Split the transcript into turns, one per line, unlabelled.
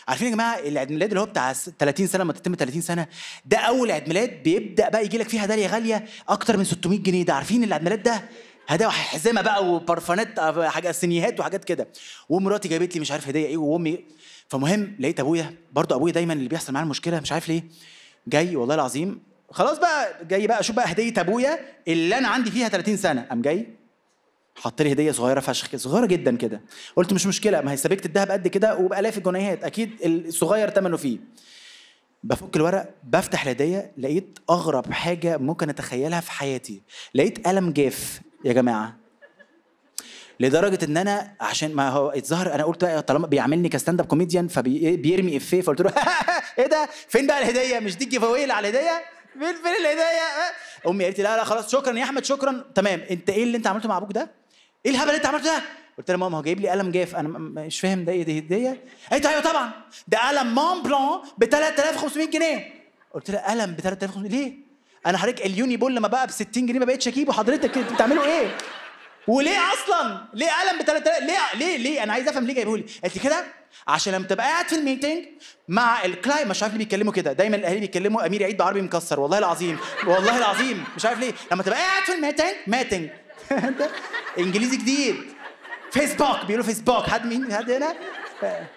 عارفين يا جماعه العيد ميلاد اللي هو بتاع 30 سنه لما تتم 30 سنه ده اول عيد ميلاد بيبدا بقى يجي لك فيه هدايا غاليه اكتر من 600 جنيه ده عارفين العيد ميلاد ده هدايا حزمه بقى وبرفانات حاجه سينيهات وحاجات كده ومراتي جابت لي مش عارف هديه ايه وامي فمهم لقيت ابويا برضه ابويا دايما اللي بيحصل معاه المشكله مش عارف ليه جاي والله العظيم خلاص بقى جاي بقى اشوف بقى هديه ابويا اللي انا عندي فيها 30 سنه قام جاي حط لي هديه صغيره فشخ كده صغيره جدا كده قلت مش مشكله ما هي سبيكه الذهب قد كده وبالاف الجنيهات اكيد الصغير ثمنه فيه بفك الورق بفتح الهديه لقيت اغرب حاجه ممكن اتخيلها في حياتي لقيت قلم جاف يا جماعه لدرجه ان انا عشان ما هو الظاهر انا قلت بقى طالما بيعاملني كستاند اب كوميديان فبيرمي افيه فقلت له ايه ده فين بقى الهديه مش دي الجيف اللي على الهديه فين فين الهديه امي قالت لي لا لا خلاص شكرا يا احمد شكرا تمام انت ايه اللي انت عملته مع ابوك ده ايه الهبل اللي انت عملته ده قلت لها ماما هو جايب لي قلم جاف انا مش فاهم ده ايه دي هديه قالت ايوه طبعا ده قلم مون بلان ب 3500 جنيه قلت لها قلم ب 3500 ليه انا حضرتك اليوني بول لما بقى ب 60 جنيه ما بقتش اجيبه حضرتك انتوا بتعملوا ايه وليه اصلا ليه قلم ب 3000 ليه ليه ليه انا عايز افهم ليه جايبه لي قالت لي كده عشان لما تبقى قاعد في الميتنج مع الكلاي مش عارف ليه بيتكلموا كده دايما الاهالي بيتكلموا امير عيد بعربي مكسر والله العظيم والله العظيم مش عارف ليه لما تبقى قاعد في الميتنج ميتنج انجليزي جديد فيسبوك بيقولوا فيسبوك حد مين حد هنا